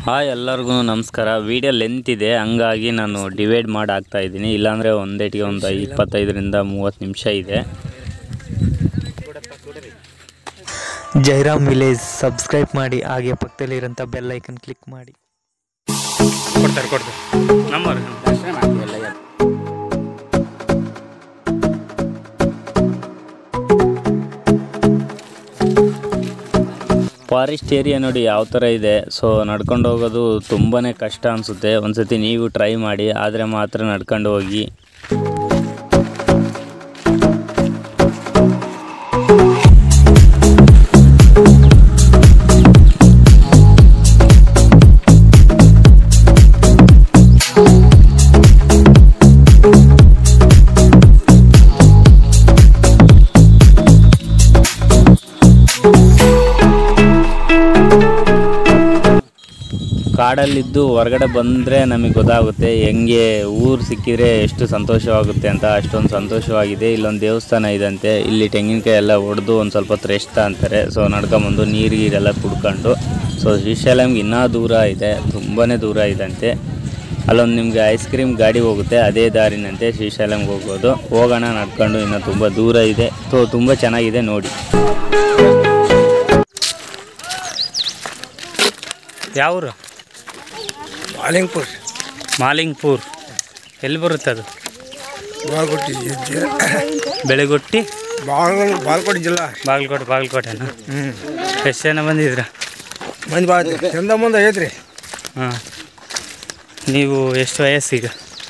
Hi ಎಲ್ಲರಿಗೂ ನಮಸ್ಕಾರ video length ಇದೆ ಹಂಗಾಗಿ ನಾನು ಡಿವೈಡ್ ಮಾಡಿ ಹಾಕ್ತಾ ಇದ್ದೀನಿ ಇಲ್ಲಾಂದರೆ ಒಂದೇಟಿಗೆ ಒಂದು ಇಪ್ಪತ್ತೈದರಿಂದ ಮೂವತ್ತು ನಿಮಿಷ ಇದೆ ಜೈರಾಮ್ ವಿಲೇಜ್ ಸಬ್ಸ್ಕ್ರೈಬ್ ಮಾಡಿ ಹಾಗೆ ಪಕ್ಕದಲ್ಲಿರೋಂಥ ಬೆಲ್ ಐಕನ್ ಕ್ಲಿಕ್ ಮಾಡಿ ಕೊಡ್ತಾರೆ ಕೊಡ್ತಾರೆ ನಂಬರ್ ಫಾರೆಸ್ಟ್ ಏರಿಯಾ ನೋಡಿ ಯಾವ ಥರ ಇದೆ ಸೊ ನಡ್ಕೊಂಡು ಹೋಗೋದು ತುಂಬಾ ಕಷ್ಟ ಅನಿಸುತ್ತೆ ಒಂದ್ಸತಿ ನೀವು ಟ್ರೈ ಮಾಡಿ ಆದರೆ ಮಾತ್ರ ನಡ್ಕೊಂಡು ಹೋಗಿ ಕಾಡಲ್ಲಿದ್ದು ಹೊರಗಡೆ ಬಂದರೆ ನಮಗೆ ಗೊತ್ತಾಗುತ್ತೆ ಹೆಂಗೆ ಊರು ಸಿಕ್ಕಿದ್ರೆ ಎಷ್ಟು ಸಂತೋಷವಾಗುತ್ತೆ ಅಂತ ಅಷ್ಟೊಂದು ಸಂತೋಷವಾಗಿದೆ ಇಲ್ಲೊಂದು ದೇವಸ್ಥಾನ ಇದಂತೆ ಇಲ್ಲಿ ತೆಂಗಿನಕಾಯಿ ಎಲ್ಲ ಹೊಡೆದು ಒಂದು ಸ್ವಲ್ಪ ಹೊತ್ತು ರೆಸ್ಟ್ ಅಂತಾರೆ ಸೊ ನಡ್ಕೊಂಬಂದು ನೀರು ಗೀರೆಲ್ಲ ಕುಡ್ಕೊಂಡು ಸೊ ಶ್ರೀಶೈಲಂಗೆ ಇನ್ನೂ ದೂರ ಇದೆ ತುಂಬಾ ದೂರ ಇದಂತೆ ಅಲ್ಲೊಂದು ನಿಮಗೆ ಐಸ್ ಕ್ರೀಮ್ ಗಾಡಿ ಹೋಗುತ್ತೆ ಅದೇ ದಾರಿನಂತೆ ಶ್ರೀಶೈಲಂಗೆ ಹೋಗೋದು ಹೋಗೋಣ ನಡ್ಕೊಂಡು ಇನ್ನೂ ತುಂಬ ದೂರ ಇದೆ ಸೊ ತುಂಬ ಚೆನ್ನಾಗಿದೆ ನೋಡಿ ಯಾವೂರು ಮಾಲಿಂಗ್ಪುರ್ ಮಾಲಿಂಗ್ಪುರ್ ಎಲ್ಲಿ ಬರುತ್ತೆ ಅದು ಬಾಗಲಕೋಟೆ ಬೆಳಗೊಟ್ಟಿ ಬಾಗಲ ಬಾಗಲಕೋಟೆ ಜಿಲ್ಲಾ ಬಾಗಲಕೋಟೆ ಬಾಗಲಕೋಟೆನಾ ಹ್ಞೂ ಎಷ್ಟು ಜನ ಬಂದಿದ್ದೀರಾ ಮಂದಿ ಬಾ ಚಂದ ಮುಂದೆ ಐತ್ರಿ ಹಾಂ ನೀವು ಎಷ್ಟು ವಯಸ್ಸೀಗ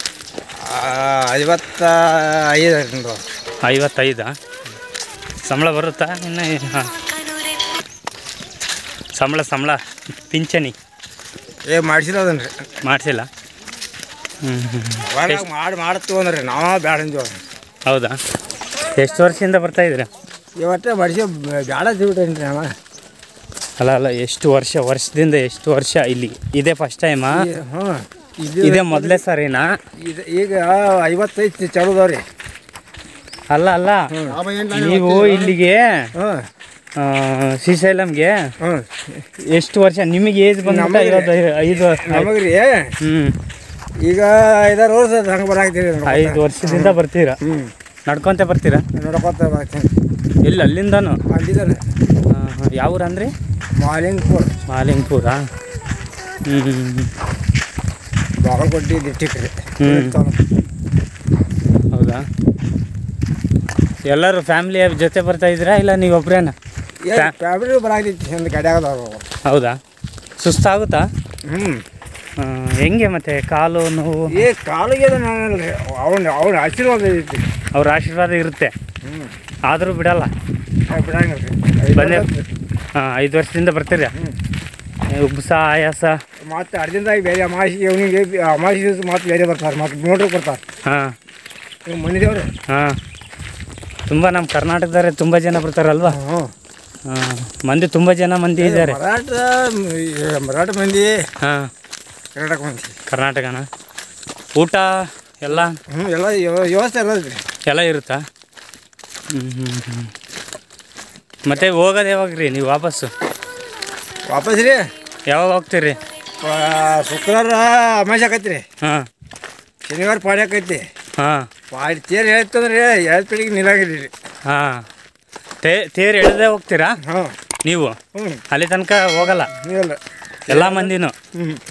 ಐವತ್ತ ಐದು ನಿಮ್ದು ಐವತ್ತೈದಾ ಸಂಬಳ ಬರುತ್ತಾ ಇನ್ನು ಹಾಂ ಸಂಬಳ ಸಂಬಳ ಪಿಂಚಣಿ ಏ ಮಾಡಿಸಿದ ಅದನ್ರಿ ಮಾಡಿಸಿಲ್ಲ ಹ್ಞೂ ಹ್ಞೂ ಅವಾಗ ಮಾಡಿ ಮಾಡ್ತೀವಿ ಅಂದ್ರಿ ನಾವು ಬ್ಯಾಡ ಅಂದ್ವಿ ಹೌದಾ ಎಷ್ಟು ವರ್ಷದಿಂದ ಬರ್ತಾ ಇದ್ದೀರಾ ಇವತ್ತೇ ಮಾಡಿಸಿ ಬ್ಯಾಡ ತಿಳ್ಬಿಟ್ಟೇನ್ರಿ ನಾವು ಅಲ್ಲ ಅಲ್ಲ ಎಷ್ಟು ವರ್ಷ ವರ್ಷದಿಂದ ಎಷ್ಟು ವರ್ಷ ಇಲ್ಲಿ ಇದೇ ಫಸ್ಟ್ ಟೈಮಾ ಹ್ಞೂ ಇದು ಇದೇ ಮೊದಲೇ ಸರಿನಾ ಇದು ಈಗ ಐವತ್ತೈದು ಚಲೋದವ್ರಿ ಅಲ್ಲ ಅಲ್ಲ ನೀವು ಇಲ್ಲಿಗೆ ಹ್ಞೂ ಆ, ಶ್ರೀಶೈಲಂಗೆ ಹ್ಞೂ ಎಷ್ಟು ವರ್ಷ ನಿಮಗೆ ಏಜ್ ಬಂದ್ಬಿಟ್ಟು ನಮಗೆ- ಐವತ್ತು ಐದು ನಮಗೆ ರೀ ಹ್ಞೂ ಈಗ ಐದಾರು ವರ್ಷ ಹಂಗೆ ಬರಾಕ್ತೀವಿ ಐದು ವರ್ಷದಿಂದ ಬರ್ತೀರಾ ಹ್ಞೂ ನಡ್ಕೊಂತ ಬರ್ತೀರಾ ನೋಡ್ಕೊತ ಬರ್ತೀನಿ ಎಲ್ಲಿ ಅಲ್ಲಿಂದನು ಅಲ್ಲಿದ್ದಾನೆ ಯಾವ ಊರು ಅಂದ್ರಿ ಮಾಲಿಂಗ್ಪುರ್ ಮಾಲಿಂಗ್ಪುರಾ ಹ್ಞೂ ಬಾಗಲಕೋಟೆ ಡಿಸ್ಟಿಕ್ ರೀ ಹ್ಮ್. ಹೌದಾ ಎಲ್ಲರೂ ಫ್ಯಾಮಿಲಿ ಜೊತೆ ಬರ್ತಾ ಇದ್ದೀರಾ ಇಲ್ಲ ನೀವು ಒಬ್ರೇನಾ ಫ್ಯಾ- ಫ್ಯಾಮಿಲಿ ಬರಾಕೈತಿ ಒಂದು ಗಾಡಿ ಆಗದವ್ರು ಹೌದಾ ಸುಸ್ತಾಗುತ್ತಾ ಹ್ಞೂ ಆ, ಹೆಂಗೆ ಮತ್ತೆ ಕಾಲು ನೋವು ಏ ಕಾಲಿಗೆ ಅವನ ಅವನ ಆಶೀರ್ವಾದ ಐತಿ ಅವ್ರ ಆಶೀರ್ವಾದ ಇರುತ್ತೆ ಹ್ಞೂ ಆದರೂ ಬಿಡಲ್ಲ ಬಿಡಂಗಿಲ್ರಿ ಬಂದೆ ಹಾಂ ಐದು ವರ್ಷದಿಂದ ಬರ್ತೀರಾ ಉಬ್ಸ ಆಯಾಸ ಮತ್ತೆ ಅರ್ಜೆಂಟಾಗಿ ಬೇರೆ ಅಮಾಸಿ ಅವನಿಗೆ ಅಮಾಸಿ ದಿವಸ ಮತ್ತೆ ಬೇರೆ ಬರ್ತಾರೆ ಮತ್ತೆ ನೋಡ್ರಿ ಬರ್ತಾರೆ ಹಾಂ ಇವ್ ಮನಿದೇವ್ರಿ ಹಾಂ ತುಂಬ ನಮ್ಮ ಕರ್ನಾಟಕದವ್ರೆ ತುಂಬ ಜನ ಬರ್ತಾರಲ್ವಾ ಹ್ಞೂ ಹಾಂ ಮಂದಿ ತುಂಬ ಜನ ಮಂದಿ ಇದ್ದಾರೆ ಮರಾಠ ಈ ಮರಾಠ ಮಂದಿ ಹಾಂ ಕರ್ನಾಟಕ ಮಂದಿ ಕರ್ನಾಟಕನ ಊಟ ಎಲ್ಲ ಹ್ಞೂ ಎಲ್ಲ ವ್ಯ- ವ್ಯವಸ್ಥೆ ಇರೋದ್ರಿ ಎಲ್ಲ ಇರುತ್ತಾ ಹ್ಞೂ ಹ್ಞೂ ಹ್ಞೂ ಮತ್ತೆ ಹೋಗೋದು ಯಾವಾಗ ರೀ ನೀವು ವಾಪಸ್ಸು ವಾಪಸ್ ರೀ ಯಾವಾಗ ಹೋಗ್ತೀರಿ ಆ, ಶುಕ್ರವಾರ ಅಮಾಸಿ ಆಕೈತಿ ರೀ ಹಾಂ ಶನಿವಾರ ಪಾಡಿ ಆಕೈತಿ ಹಾಂ ಪಾಡಿ ತೇರು ಹೇಳ್ತಂದ್ರೆ ಎರಡು ಪೀಳಿಗೆ ನಿಲಾಗಿರಿ ರೀ ಹಾಂ ತೇ ತೇರು ಎಳೆದೇ ಹೋಗ್ತೀರಾ ಹಾಂ ನೀವು ಹ್ಞೂ ಅಲ್ಲಿ ತನಕ ಹೋಗಲ್ಲ ನೀವಲ್ಲ ಎಲ್ಲ ಮಂದಿನೂ ಹ್ಞೂ